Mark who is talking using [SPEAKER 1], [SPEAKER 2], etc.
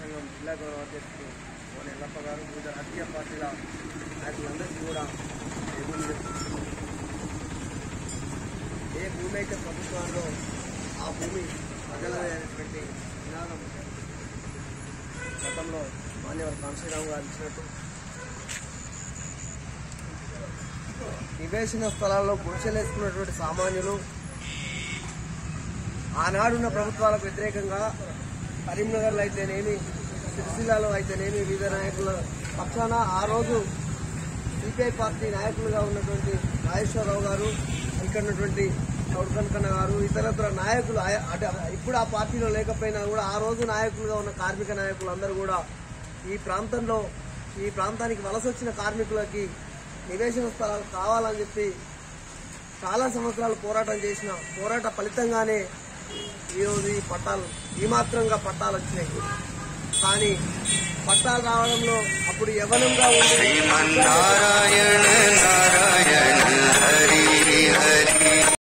[SPEAKER 1] సంఘం జిల్లా గౌరవ అధ్యక్షుడు మోన ఎల్లప్ప గారు వివిధ రాజకీయ పార్టీల నాయకులందరికీ కూడా ఎదురు చెప్తున్నాను. ఏ భూమి అయితే ప్రభుత్వంలో ఆ భూమి ప్రజలదే అనేటువంటి నినాదం గతంలో మాన్యవర్ కాంశీరావు గారు ఇచ్చినట్టు నివేశన స్థలాల్లో గుడిసెలేసుకున్నటువంటి సామాన్యులు ఆనాడున్న ప్రభుత్వాలకు వ్యతిరేకంగా కరీంనగర్లో అయితేనేమి సిరిసిల్లాలో అయితేనేమి వివిధ నాయకుల పక్షాన ఆ రోజు సిపిఐ పార్టీ నాయకులుగా ఉన్నటువంటి నాగేశ్వరరావు గారు ఇక్కడ ఉన్నటువంటి చౌడకన్కన్న గారు ఇతరత్ర నాయకులు ఆ- అంటే ఇప్పుడు ఆ పార్టీలో లేకపోయినా కూడా ఆ రోజు నాయకులుగా ఉన్న కార్మిక నాయకులు అందరూ కూడా ఈ ప్రాంతంలో ఈ ప్రాంతానికి వలస వచ్చిన కార్మికులకి నివేశన స్థలాలు కావాలని చెప్పి చాలా సంవత్సరాలు పోరాటం చేసిన పోరాట ఫలితంగానే ఈరోజు ఈ పట్టాలు ఈ మాత్రంగా పట్టాలు వచ్చినాయి కానీ పట్టాలు రావడంలో అప్పుడు యవనంగా ఉండే
[SPEAKER 2] నారాయణ నారాయణ హరి